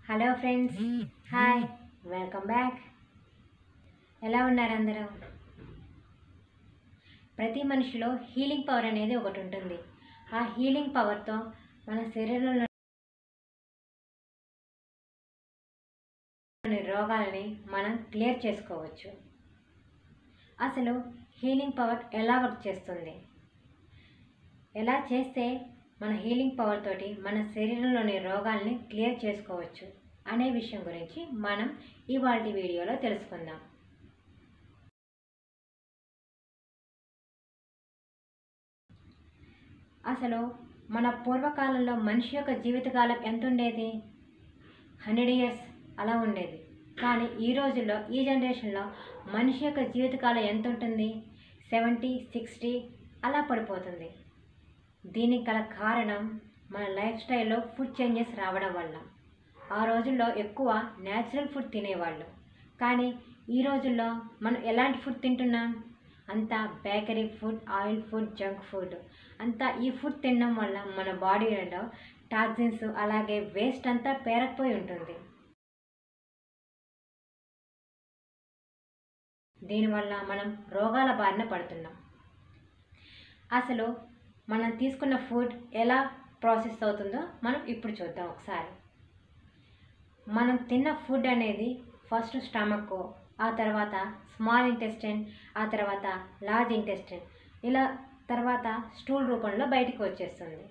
hello friends hi welcome back ఎలా ఉన్నారు అందరూ ప్రతి మనిషిలో హీలింగ్ పవర్ అనేది ఒకటి ఉంటుంది ఆ హీలింగ్ పవర్తో మన శరీరంలో రోగాలని మనం క్లియర్ చేసుకోవచ్చు అసలు హీలింగ్ పవర్ ఎలా వర్క్ చేస్తుంది ఎలా చేస్తే మన హీలింగ్ పవర్ తోటి మన శరీరంలోని రోగాల్ని క్లియర్ చేసుకోవచ్చు అనే విషయం గురించి మనం ఇవాళ వీడియోలో తెలుసుకుందాం అసలు మన పూర్వకాలంలో మనిషి యొక్క జీవితకాలం ఎంత ఉండేది హండ్రెడ్ ఇయర్స్ అలా ఉండేది కానీ ఈ రోజుల్లో ఈ జనరేషన్లో మనిషి యొక్క జీవితకాలం ఎంత ఉంటుంది సెవెంటీ సిక్స్టీ అలా పడిపోతుంది దీనికి గల కారణం మన లైఫ్ స్టైల్లో ఫుడ్ చేంజెస్ రావడం వల్ల ఆ రోజుల్లో ఎక్కువ న్యాచురల్ ఫుడ్ తినేవాళ్ళు కానీ ఈ రోజుల్లో మనం ఎలాంటి ఫుడ్ తింటున్నాం అంతా bakery food oil food junk food అంతా ఈ ఫుడ్ తినడం వల్ల మన బాడీలో టాక్సిన్స్ అలాగే వేస్ట్ అంతా పేరకపోయి ఉంటుంది దీనివల్ల మనం రోగాల బారిన పడుతున్నాం అసలు మనం తీసుకున్న ఫుడ్ ఎలా ప్రాసెస్ అవుతుందో మనం ఇప్పుడు చూద్దాం ఒకసారి మనం తిన్న ఫుడ్ అనేది ఫస్ట్ స్టమక్ ఆ తర్వాత స్మాల్ ఇంటెస్టైన్ ఆ తర్వాత లార్జ్ ఇంటెస్టైన్ ఇలా తర్వాత స్టూల్ రూపంలో బయటికి వచ్చేస్తుంది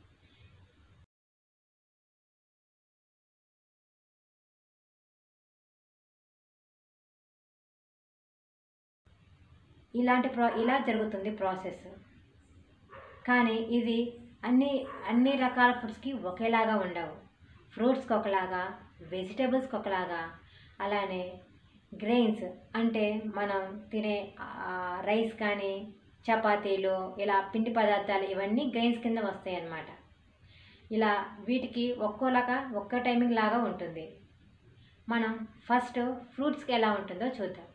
ఇలాంటి ప్రా ఇలా జరుగుతుంది ప్రాసెస్ కానీ ఇది అన్ని అన్ని రకాల ఫుడ్స్కి ఒకేలాగా ఉండవు ఫ్రూట్స్కి ఒకలాగా వెజిటేబుల్స్కి ఒకలాగా అలానే గ్రెయిన్స్ అంటే మనం తినే రైస్ కానీ చపాతీలు ఇలా పిండి పదార్థాలు ఇవన్నీ గ్రెయిన్స్ కింద వస్తాయి అన్నమాట ఇలా వీటికి ఒక్కోలాగా ఒక్కో టైమింగ్ లాగా ఉంటుంది మనం ఫస్ట్ ఫ్రూట్స్కి ఎలా ఉంటుందో చూద్దాం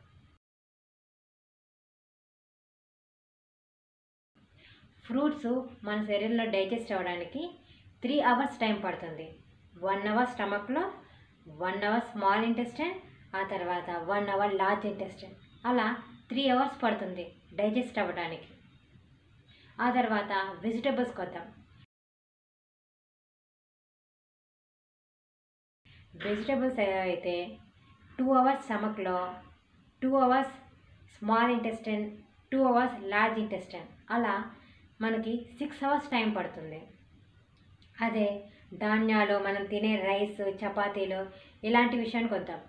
ఫ్రూట్స్ మన శరీరంలో డైజెస్ట్ అవ్వడానికి త్రీ అవర్స్ టైం పడుతుంది వన్ అవర్ స్టమక్లో వన్ అవర్ స్మాల్ ఇంటెస్టైన్ ఆ తర్వాత వన్ అవర్ లార్జ్ ఇంటెస్టైన్ అలా త్రీ అవర్స్ పడుతుంది డైజెస్ట్ అవ్వడానికి ఆ తర్వాత వెజిటబుల్స్కి వద్దాం వెజిటబుల్స్ అయితే టూ అవర్స్ స్టమక్లో two hours small intestine two hours large intestine అలా మనకి సిక్స్ అవర్స్ టైం పడుతుంది అదే ధాన్యాలు మనం తినే రైస్ చపాతీలు ఇలాంటి విషయానికి వద్దాం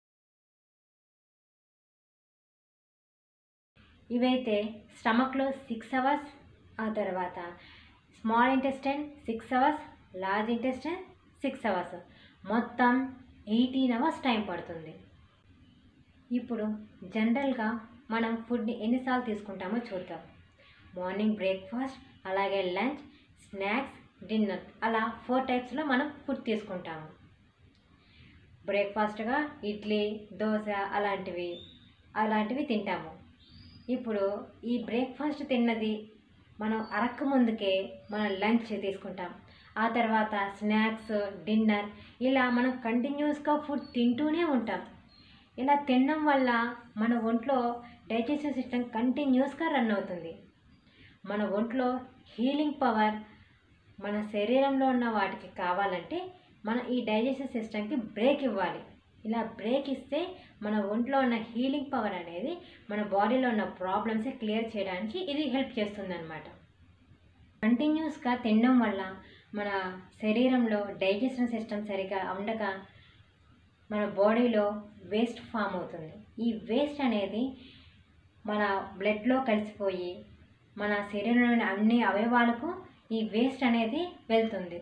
ఇవైతే స్టమక్లో సిక్స్ అవర్స్ ఆ తర్వాత small intestine six hours large intestine six hours మొత్తం ఎయిటీన్ అవర్స్ టైం పడుతుంది ఇప్పుడు జనరల్గా మనం ఫుడ్ని ఎన్నిసార్లు తీసుకుంటామో చూద్దాం మార్నింగ్ బ్రేక్ఫాస్ట్ అలాగే లంచ్ స్నాక్స్ డిన్నర్ అలా ఫోర్ టైప్స్లో మనం ఫుడ్ తీసుకుంటాము బ్రేక్ఫాస్ట్గా ఇడ్లీ దోశ అలాంటివి అలాంటివి తింటాము ఇప్పుడు ఈ బ్రేక్ఫాస్ట్ తిన్నది మనం అరక్క ముందుకే మనం లంచ్ తీసుకుంటాం ఆ తర్వాత స్నాక్స్ డిన్నర్ ఇలా మనం కంటిన్యూస్గా ఫుడ్ తింటూనే ఉంటాం ఇలా తినడం వల్ల మన ఒంట్లో డైజెస్టివ్ సిస్టమ్ కంటిన్యూస్గా రన్ అవుతుంది మన ఒంట్లో హీలింగ్ పవర్ మన శరీరంలో ఉన్న వాటికి కావాలంటే మన ఈ డైజెస్టివ్ సిస్టమ్కి బ్రేక్ ఇవ్వాలి ఇలా బ్రేక్ ఇస్తే మన ఒంట్లో ఉన్న హీలింగ్ పవర్ అనేది మన బాడీలో ఉన్న ప్రాబ్లమ్స్ క్లియర్ చేయడానికి ఇది హెల్ప్ చేస్తుందన్నమాట కంటిన్యూస్గా తినడం వల్ల మన శరీరంలో డైజెషన్ సిస్టమ్ సరిగా ఉండక మన బాడీలో వేస్ట్ ఫామ్ అవుతుంది ఈ వేస్ట్ అనేది మన బ్లడ్లో కలిసిపోయి మన శరీరంలోని అన్ని అవయవాలకు ఈ వేస్ట్ అనేది వెళ్తుంది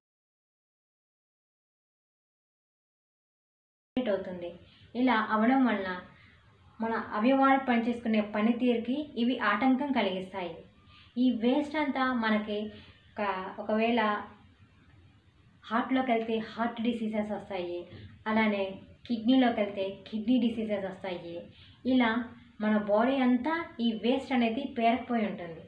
సర్క్యులేట్ అవుతుంది ఇలా అవడం వలన మన అవయవాలు పనిచేసుకునే పనితీరుకి ఇవి ఆటంకం కలిగిస్తాయి ఈ వేస్ట్ అంతా మనకి ఒక ఒకవేళ హార్ట్లోకి వెళ్తే హార్ట్ డిసీజెస్ వస్తాయి అలానే కిడ్నీలోకి వెళ్తే కిడ్నీ డిసీజెస్ వస్తాయి ఇలా మన బాడీ అంతా ఈ వేస్ట్ అనేది పేరకపోయి ఉంటుంది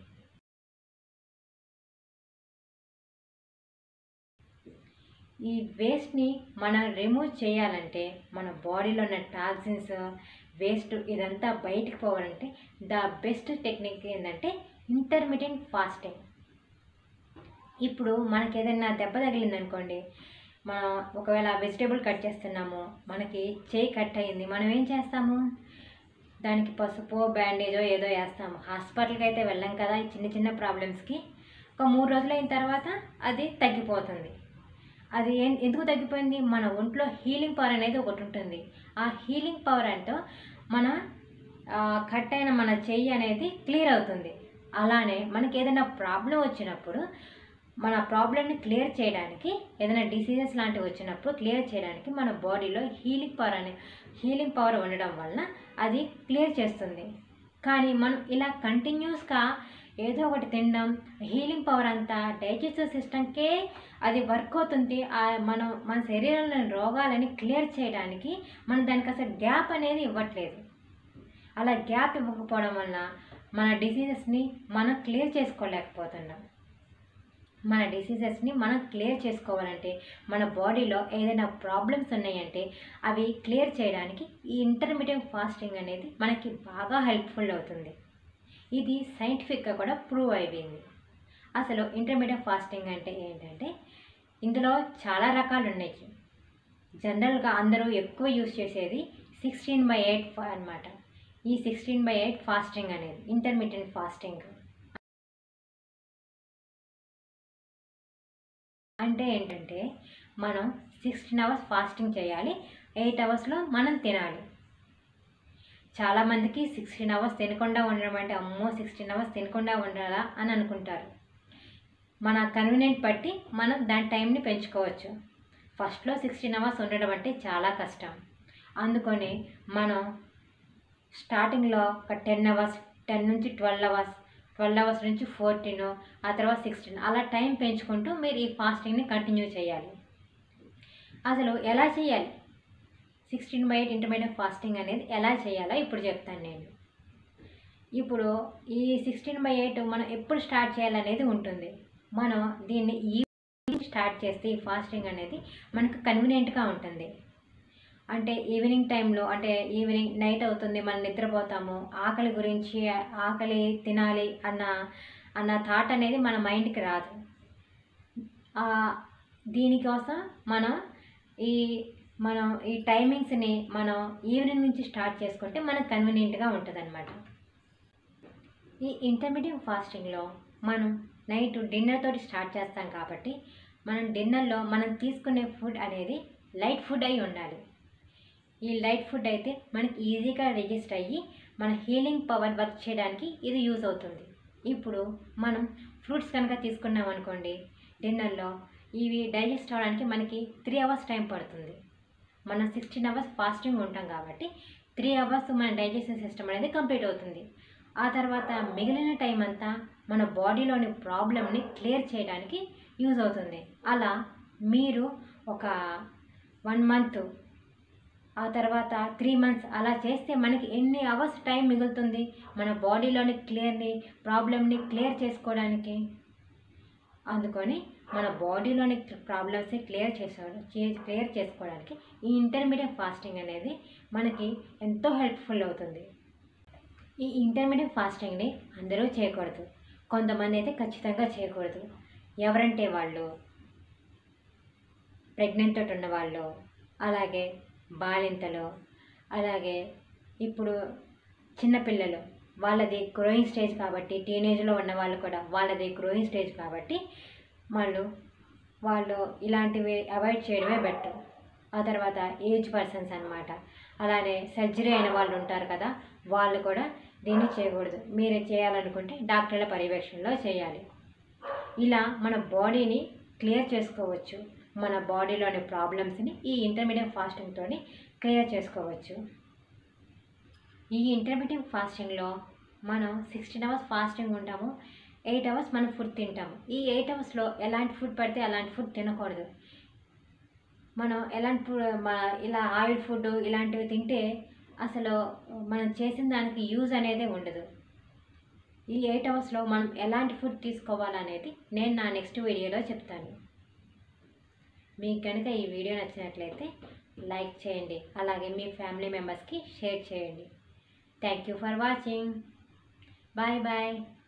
ఈ వేస్ట్ని మనం రిమూవ్ చేయాలంటే మన బాడీలో ఉన్న టాక్సిన్స్ వేస్ట్ ఇదంతా బయటికి పోవాలంటే ద బెస్ట్ టెక్నిక్ ఏంటంటే ఇంటర్మీడియట్ ఫాస్టింగ్ ఇప్పుడు మనకి ఏదైనా దెబ్బ తగిలింది అనుకోండి మనం ఒకవేళ వెజిటేబుల్ కట్ చేస్తున్నాము మనకి చేయి కట్ అయింది మనం ఏం చేస్తాము దానికి పసుపు బ్యాండేజో ఏదో వేస్తాము హాస్పిటల్కి అయితే వెళ్ళాం కదా ఈ చిన్న చిన్న ప్రాబ్లమ్స్కి ఒక మూడు రోజులు అయిన తర్వాత అది తగ్గిపోతుంది అది ఏం ఎందుకు తగ్గిపోయింది మన ఒంట్లో హీలింగ్ పవర్ అనేది ఒకటి ఉంటుంది ఆ హీలింగ్ పవర్ అంటూ మన ఆ, కట్ అయిన మన చెయ్యి అనేది క్లియర్ అవుతుంది అలానే మనకి ఏదైనా ప్రాబ్లం వచ్చినప్పుడు మన ప్రాబ్లమ్ని క్లియర్ చేయడానికి ఏదైనా డిసీజెస్ లాంటివి వచ్చినప్పుడు క్లియర్ చేయడానికి మన బాడీలో హీలింగ్ పవర్ అనే హీలింగ్ పవర్ ఉండడం వలన అది క్లియర్ చేస్తుంది కానీ మనం ఇలా కంటిన్యూస్గా ఏదో ఒకటి తినడం హీలింగ్ పవర్ అంతా డైజెస్టివ్ సిస్టమ్కే అది వర్క్ అవుతుంది ఆ మనం మన శరీరంలోని రోగాలని క్లియర్ చేయడానికి మనం దానికి అసలు గ్యాప్ అనేది ఇవ్వట్లేదు అలా గ్యాప్ ఇవ్వకపోవడం వల్ల మన డిసీజెస్ని మనం క్లియర్ చేసుకోలేకపోతున్నాం మన డిసీజెస్ని మనం క్లియర్ చేసుకోవాలంటే మన బాడీలో ఏదైనా ప్రాబ్లమ్స్ ఉన్నాయంటే అవి క్లియర్ చేయడానికి ఈ ఇంటర్మీడియట్ ఫాస్టింగ్ అనేది మనకి బాగా హెల్ప్ఫుల్ అవుతుంది ఇది సైంటిఫిక్గా కూడా ప్రూవ్ అయిపోయింది అసలు ఇంటర్మీడియట్ ఫాస్టింగ్ అంటే ఏంటంటే ఇందులో చాలా రకాలు ఉన్నాయి జనరల్గా అందరూ ఎక్కువ యూస్ చేసేది సిక్స్టీన్ బై ఎయిట్ అనమాట ఈ సిక్స్టీన్ బై ఎయిట్ ఫాస్టింగ్ అనేది ఇంటర్మీడియట్ ఫాస్టింగ్ అంటే ఏంటంటే మనం సిక్స్టీన్ అవర్స్ ఫాస్టింగ్ చేయాలి ఎయిట్ అవర్స్లో మనం తినాలి చాలామందికి సిక్స్టీన్ అవర్స్ తినకుండా ఉండడం అంటే అమ్మో సిక్స్టీన్ అవర్స్ తినకుండా ఉండాలా అని అనుకుంటారు మన కన్వీనియంట్ బట్టి మనం దాని టైంని పెంచుకోవచ్చు ఫస్ట్లో సిక్స్టీన్ అవర్స్ ఉండడం అంటే చాలా కష్టం అందుకని మనం స్టార్టింగ్లో ఒక టెన్ అవర్స్ టెన్ నుంచి ట్వెల్వ్ అవర్స్ ట్వెల్వ్ అవర్స్ నుంచి ఫోర్టీన్ ఆ తర్వాత సిక్స్టీన్ అలా టైం పెంచుకుంటూ మీరు ఈ ఫాస్టింగ్ని కంటిన్యూ చేయాలి అసలు ఎలా చేయాలి sixteen by eight intermediate fasting అనేది ఎలా చేయాలో ఇప్పుడు చెప్తాను నేను ఇప్పుడు ఈ సిక్స్టీన్ బై ఎయిట్ మనం ఎప్పుడు స్టార్ట్ చేయాలనేది ఉంటుంది మనం దీన్ని ఈవినింగ్ స్టార్ట్ చేస్తే ఈ ఫాస్టింగ్ అనేది మనకు కన్వీనియంట్గా ఉంటుంది అంటే ఈవినింగ్ టైంలో అంటే ఈవినింగ్ నైట్ అవుతుంది మనం నిద్రపోతాము ఆకలి గురించి ఆకలి తినాలి అన్న అన్న థాట్ అనేది మన మైండ్కి రాదు ఆ, దీనికోసం మనం ఈ మనం ఈ టైమింగ్స్ని మనం ఈవినింగ్ నుంచి స్టార్ట్ చేసుకుంటే మనకు కన్వీనియంట్గా ఉంటుంది ఈ ఇంటర్మీడియట్ ఫాస్టింగ్లో మనం నైట్ డిన్నర్ తోటి స్టార్ట్ చేస్తాం కాబట్టి మనం డిన్నర్లో మనం తీసుకునే ఫుడ్ అనేది లైట్ ఫుడ్ అయి ఉండాలి ఈ లైట్ ఫుడ్ అయితే మనకి ఈజీగా రిజిస్టర్ అయ్యి మన హీలింగ్ పవర్ వర్క్ చేయడానికి ఇది యూజ్ అవుతుంది ఇప్పుడు మనం ఫ్రూట్స్ కనుక తీసుకున్నాం అనుకోండి డిన్నర్లో ఇవి డైజెస్ట్ అవ్వడానికి మనకి త్రీ అవర్స్ టైం పడుతుంది మనం సిక్స్టీన్ అవర్స్ ఫాస్టింగ్ ఉంటాం కాబట్టి త్రీ అవర్స్ మన డైజెషన్ సిస్టమ్ అనేది కంప్లీట్ అవుతుంది ఆ తర్వాత మిగిలిన టైం అంతా మన బాడీలోని ప్రాబ్లమ్ని క్లియర్ చేయడానికి యూజ్ అవుతుంది అలా మీరు ఒక వన్ మంత్ ఆ తర్వాత త్రీ మంత్స్ అలా చేస్తే మనకి ఎన్ని అవర్స్ టైం మిగులుతుంది మన బాడీలోని క్లియర్ని ప్రాబ్లమ్ని క్లియర్ చేసుకోవడానికి అందుకని మన బాడీలోని ప్రాబ్లమ్స్ని క్లియర్ చేసుకోవడం క్లియర్ చేసుకోవడానికి ఈ ఇంటర్మీడియట్ ఫాస్టింగ్ అనేది మనకి ఎంతో హెల్ప్ఫుల్ అవుతుంది ఈ ఇంటర్మీడియట్ ఫాస్టింగ్ని అందరూ చేయకూడదు కొంతమంది అయితే ఖచ్చితంగా చేయకూడదు ఎవరంటే వాళ్ళు ప్రెగ్నెంట్ తోటి ఉన్న వాళ్ళు అలాగే బాలింతలు అలాగే ఇప్పుడు చిన్నపిల్లలు వాళ్ళది గ్రోయింగ్ స్టేజ్ కాబట్టి టీనేజ్లో ఉన్న వాళ్ళు కూడా వాళ్ళది గ్రోయింగ్ స్టేజ్ కాబట్టి వాళ్ళు వాళ్ళు ఇలాంటివి అవాయిడ్ చేయడమే బెటర్ ఆ తర్వాత ఏజ్ పర్సన్స్ అన్నమాట అలానే సర్జరీ అయిన వాళ్ళు ఉంటారు కదా వాళ్ళు కూడా దీన్ని చేయకూడదు మీరు చేయాలనుకుంటే డాక్టర్ల పర్యవేక్షణలో చేయాలి ఇలా మన బాడీని క్లియర్ చేసుకోవచ్చు మన బాడీలోని ప్రాబ్లమ్స్ని ఈ ఇంటర్మీడియట్ ఫాస్టింగ్తో క్లియర్ చేసుకోవచ్చు ఈ ఇంటర్మీడియట్ ఫాస్టింగ్లో మనం సిక్స్టీన్ అవర్స్ ఫాస్టింగ్ ఉంటాము ఎయిట్ అవర్స్ మనం ఫుడ్ తింటాము ఈ ఎయిట్ అవర్స్లో ఎలాంటి ఫుడ్ పడితే అలాంటి ఫుడ్ తినకూడదు మనం ఎలాంటి ఫుడ్ మన ఇలా ఆయిల్ ఫుడ్ ఇలాంటివి తింటే అసలు మనం చేసిన దానికి యూజ్ అనేది ఉండదు ఈ ఎయిట్ అవర్స్లో మనం ఎలాంటి ఫుడ్ తీసుకోవాలనేది నేను నా నెక్స్ట్ వీడియోలో చెప్తాను మీకు కనుక ఈ వీడియో నచ్చినట్లయితే లైక్ చేయండి అలాగే మీ ఫ్యామిలీ మెంబర్స్కి షేర్ చేయండి thank you for watching bye bye